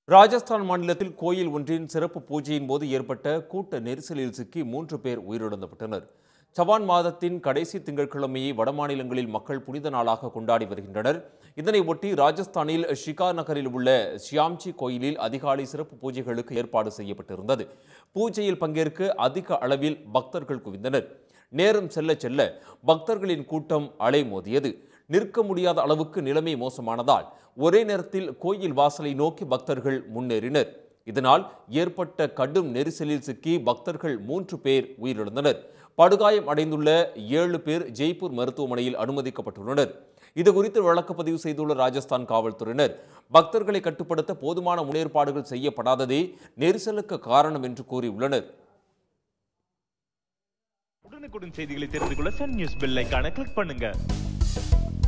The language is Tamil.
ராஜஸ்தான் மாநிலத்தில் கோயில் ஒன்றின் சிறப்பு பூஜையின் போது ஏற்பட்ட கூட்ட நெரிசலில் சிக்கி மூன்று பேர் உயிரிழந்துவிட்டனர் சவான் மாதத்தின் கடைசி திங்கட்கிழமையை வடமாநிலங்களில் மக்கள் புனித நாளாக கொண்டாடி வருகின்றனர் இதனை ஒட்டி ராஜஸ்தானில் ஷிகா நகரில் உள்ள ஷியாம்ஜி கோயிலில் அதிகாலை சிறப்பு பூஜைகளுக்கு ஏற்பாடு செய்யப்பட்டிருந்தது பூஜையில் பங்கேற்க அதிக அளவில் பக்தர்கள் குவிந்தனர் நேரம் செல்ல செல்ல பக்தர்களின் கூட்டம் அலைமோதியது நிற்க முடியாத அளவுக்கு நிலைமை மோசமானதால் ஒரே நேரத்தில் கோயில் வாசலை நோக்கி பக்தர்கள் முன்னேறினர் இதனால் ஏற்பட்ட கடும் நெரிசலில் சிக்கி பக்தர்கள் மூன்று பேர் உயிரிழந்தனர் படுகாயம் அடைந்துள்ள ஏழு பேர் ஜெய்ப்பூர் மருத்துவமனையில் அனுமதிக்கப்பட்டுள்ளனர் இது குறித்து வழக்குப்பதிவு செய்துள்ள ராஜஸ்தான் காவல்துறையினர் பக்தர்களை கட்டுப்படுத்த போதுமான முன்னேற்பாடுகள் செய்யப்படாததே நெரிசலுக்கு காரணம் என்று கூறியுள்ளனர் உடனுக்குடன் செய்திகளை தெரிந்து கொள்ள சன் நியூஸ் பெல் ஐகானை கிளிக் பண்ணுங்க